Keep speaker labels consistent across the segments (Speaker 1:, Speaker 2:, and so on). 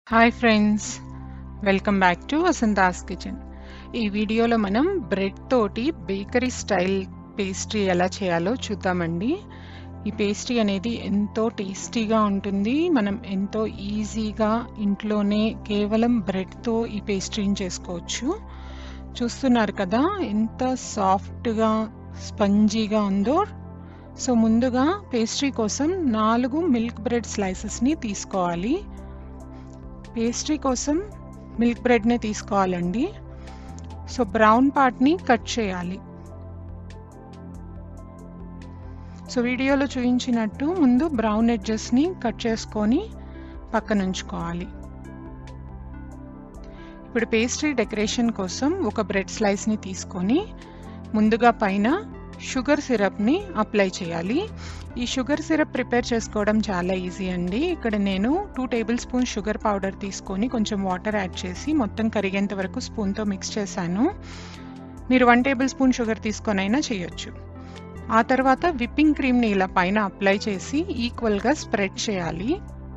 Speaker 1: hi friends welcome back to Vasantha's kitchen ఈ వీడియోలో మనం బ్రెడ్ తోటి బేకరీ స్టైల్ పేస్ట్రీ ఎలా చేయాలో చూద్దామండి ఈ పేస్ట్రీ అనేది ఎంతో టేస్టీగా ఉంటుంది మనం ఎంతో ఈజీగా ఇంట్లోనే కేవలం బ్రెడ్తో ఈ పేస్ట్రీని చేసుకోవచ్చు చూస్తున్నారు కదా ఎంత సాఫ్ట్గా స్పంజీగా ఉందో సో ముందుగా పేస్ట్రీ కోసం నాలుగు మిల్క్ బ్రెడ్ స్లైసెస్ని తీసుకోవాలి పేస్ట్రీ కోసం మిల్క్ బ్రెడ్నే తీసుకోవాలండి సో బ్రౌన్ పార్ట్ని కట్ చేయాలి సో వీడియోలో చూపించినట్టు ముందు బ్రౌన్ ఎడ్జెస్ని కట్ చేసుకొని పక్కన ఉంచుకోవాలి ఇప్పుడు పేస్ట్రీ డెకరేషన్ కోసం ఒక బ్రెడ్ స్లైస్ని తీసుకొని ముందుగా పైన షుగర్ సిరప్ని అప్లై చేయాలి ఈ షుగర్ సిరప్ ప్రిపేర్ చేసుకోవడం చాలా ఈజీ అండి ఇక్కడ నేను two tablespoon sugar powder తీసుకొని కొంచెం వాటర్ యాడ్ చేసి మొత్తం కరిగేంత వరకు స్పూన్తో మిక్స్ చేశాను మీరు వన్ టేబుల్ స్పూన్ షుగర్ తీసుకొని అయినా చేయొచ్చు ఆ తర్వాత విప్పింగ్ క్రీమ్ని ఇలా పైన అప్లై చేసి ఈక్వల్గా స్ప్రెడ్ చేయాలి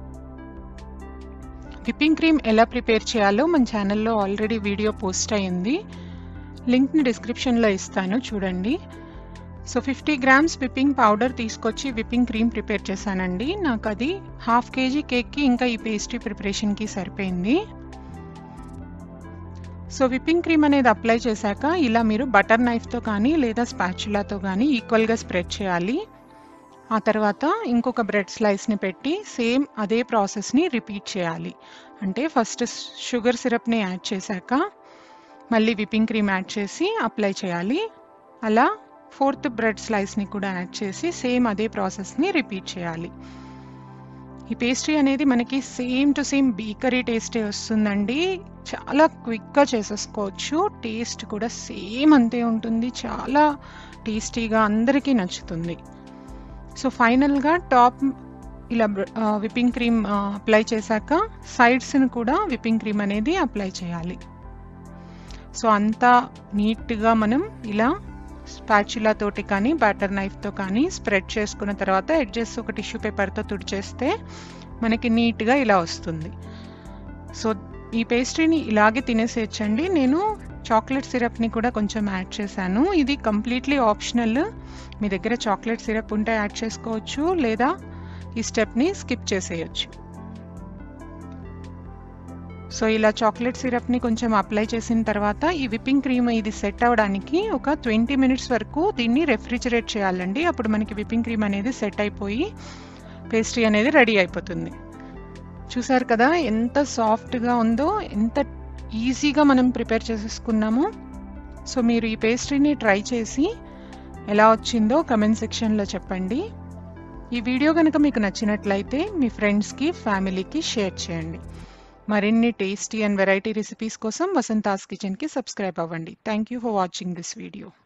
Speaker 1: విప్పింగ్ క్రీమ్ ఎలా ప్రిపేర్ చేయాలో మన ఛానల్లో ఆల్రెడీ వీడియో పోస్ట్ అయ్యింది లింక్ని డిస్క్రిప్షన్లో ఇస్తాను చూడండి so fifty grams whipping powder తీసుకొచ్చి విప్పింగ్ క్రీమ్ ప్రిపేర్ చేశానండి నాకు అది హాఫ్ కేజీ కేక్కి ఇంకా ఈ పేస్ట్రీ ప్రిపరేషన్కి సరిపోయింది సో విప్పింగ్ క్రీమ్ అనేది అప్లై చేశాక ఇలా మీరు బటర్ నైఫ్తో కానీ లేదా స్పాచులాతో కానీ ఈక్వల్గా స్ప్రెడ్ చేయాలి ఆ తర్వాత ఇంకొక బ్రెడ్ స్లైస్ని పెట్టి సేమ్ అదే ప్రాసెస్ని రిపీట్ చేయాలి అంటే ఫస్ట్ షుగర్ సిరప్ని యాడ్ చేశాక మళ్ళీ విప్పింగ్ క్రీమ్ యాడ్ చేసి అప్లై చేయాలి అలా ఫోర్త్ బ్రెడ్ స్లైస్ని కూడా యాడ్ చేసి సేమ్ అదే ప్రాసెస్ని రిపీట్ చేయాలి ఈ పేస్ట్రీ అనేది మనకి సేమ్ టు సేమ్ బేకరీ టేస్టే వస్తుందండి చాలా క్విక్గా చేసేసుకోవచ్చు టేస్ట్ కూడా సేమ్ అంతే ఉంటుంది చాలా టేస్టీగా అందరికీ నచ్చుతుంది సో ఫైనల్గా టాప్ ఇలా విప్పింగ్ క్రీమ్ అప్లై చేశాక సైడ్స్ని కూడా విప్పింగ్ క్రీమ్ అనేది అప్లై చేయాలి సో అంతా నీట్గా మనం ఇలా స్పాచులా తోటి కానీ బ్యాటర్ నైఫ్తో కానీ స్ప్రెడ్ చేసుకున్న తర్వాత ఎడ్జెస్ ఒక టిష్యూ పేపర్తో తుడిచేస్తే మనకి నీట్గా ఇలా వస్తుంది సో ఈ పేస్ట్రీని ఇలాగే తినేసేయచ్చండి నేను చాక్లెట్ సిరప్ని కూడా కొంచెం యాడ్ చేశాను ఇది కంప్లీట్లీ ఆప్షనల్ మీ దగ్గర చాక్లెట్ సిరప్ ఉంటే యాడ్ చేసుకోవచ్చు లేదా ఈ స్టెప్ని స్కిప్ చేసేయచ్చు సో ఇలా చాక్లెట్ సిరప్ని కొంచెం అప్లై చేసిన తర్వాత ఈ విప్పింగ్ క్రీమ్ ఇది సెట్ అవ్వడానికి ఒక ట్వంటీ మినిట్స్ వరకు దీన్ని రెఫ్రిజిరేట్ చేయాలండి అప్పుడు మనకి విప్పింగ్ క్రీమ్ అనేది సెట్ అయిపోయి పేస్ట్రీ అనేది రెడీ అయిపోతుంది చూసారు కదా ఎంత సాఫ్ట్గా ఉందో ఎంత ఈజీగా మనం ప్రిపేర్ చేసేసుకున్నాము సో మీరు ఈ పేస్ట్రీని ట్రై చేసి ఎలా వచ్చిందో కమెంట్ సెక్షన్లో చెప్పండి ఈ వీడియో కనుక మీకు నచ్చినట్లయితే మీ ఫ్రెండ్స్కి ఫ్యామిలీకి షేర్ చేయండి మరిన్ని టేస్టీ అండ్ వెరైటీ రెసిపీస్ కోసం వసంతాస్ కిచెన్కి సబ్స్క్రైబ్ అవ్వండి thank you for watching this video